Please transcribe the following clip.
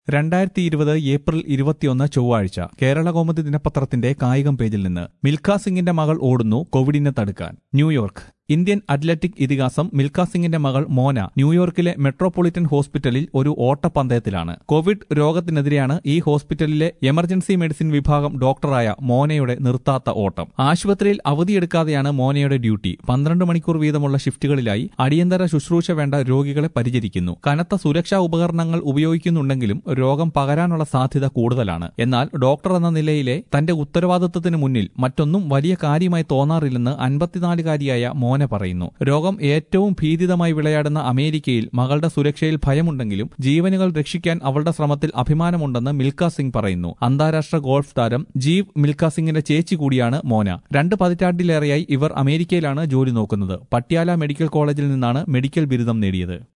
രണ്ടായിരത്തി ഇരുപത് ഏപ്രിൽ ഇരുപത്തിയൊന്ന് ചൊവ്വാഴ്ച കേരള കൗമുദി ദിനപത്രത്തിന്റെ കായികം പേജിൽ നിന്ന് മിൽഖ സിംഗിന്റെ മകൾ ഓടുന്നു കോവിഡിനെ തടുക്കാൻ ന്യൂയോർക്ക് ഇന്ത്യൻ അത്ലറ്റിക് ഇതിഹാസം മിൽഖ സിംഗിന്റെ മകൾ മോന ന്യൂയോർക്കിലെ മെട്രോപൊളിറ്റൻ ഹോസ്പിറ്റലിൽ ഒരു ഓട്ടപ്പന്തയത്തിലാണ് കോവിഡ് രോഗത്തിനെതിരെയാണ് ഈ ഹോസ്പിറ്റലിലെ എമർജൻസി മെഡിസിൻ വിഭാഗം ഡോക്ടറായ മോനയുടെ നിർത്താത്ത ഓട്ടം ആശുപത്രിയിൽ അവധിയെടുക്കാതെയാണ് മോനയുടെ ഡ്യൂട്ടി പന്ത്രണ്ട് മണിക്കൂർ വീതമുള്ള ഷിഫ്റ്റുകളിലായി അടിയന്തര ശുശ്രൂഷ വേണ്ട രോഗികളെ പരിചരിക്കുന്നു കനത്ത സുരക്ഷാ ഉപകരണങ്ങൾ ഉപയോഗിക്കുന്നുണ്ടെങ്കിലും രോഗം പകരാനുള്ള സാധ്യത കൂടുതലാണ് എന്നാൽ ഡോക്ടർ എന്ന നിലയിലെ തന്റെ ഉത്തരവാദിത്വത്തിന് മുന്നിൽ മറ്റൊന്നും വലിയ കാര്യമായി തോന്നാറില്ലെന്ന് അൻപത്തിനാലുകാരിയായ മോന പറയുന്നു രോഗം ഏറ്റവും ഭീതിതമായി വിളയാടുന്ന അമേരിക്കയിൽ മകളുടെ സുരക്ഷയിൽ ഭയമുണ്ടെങ്കിലും ജീവനുകൾ രക്ഷിക്കാൻ അവളുടെ ശ്രമത്തിൽ അഭിമാനമുണ്ടെന്ന് മിൽഖ സിംഗ് പറയുന്നു അന്താരാഷ്ട്ര ഗോൾഫ് താരം ജീവ് മിൽഖ സിംഗിന്റെ ചേച്ചി കൂടിയാണ് മോന രണ്ട് പതിറ്റാണ്ടിലേറെയായി ഇവർ അമേരിക്കയിലാണ് ജോലി നോക്കുന്നത് പട്യാല മെഡിക്കൽ കോളേജിൽ നിന്നാണ് മെഡിക്കൽ ബിരുദം നേടിയത്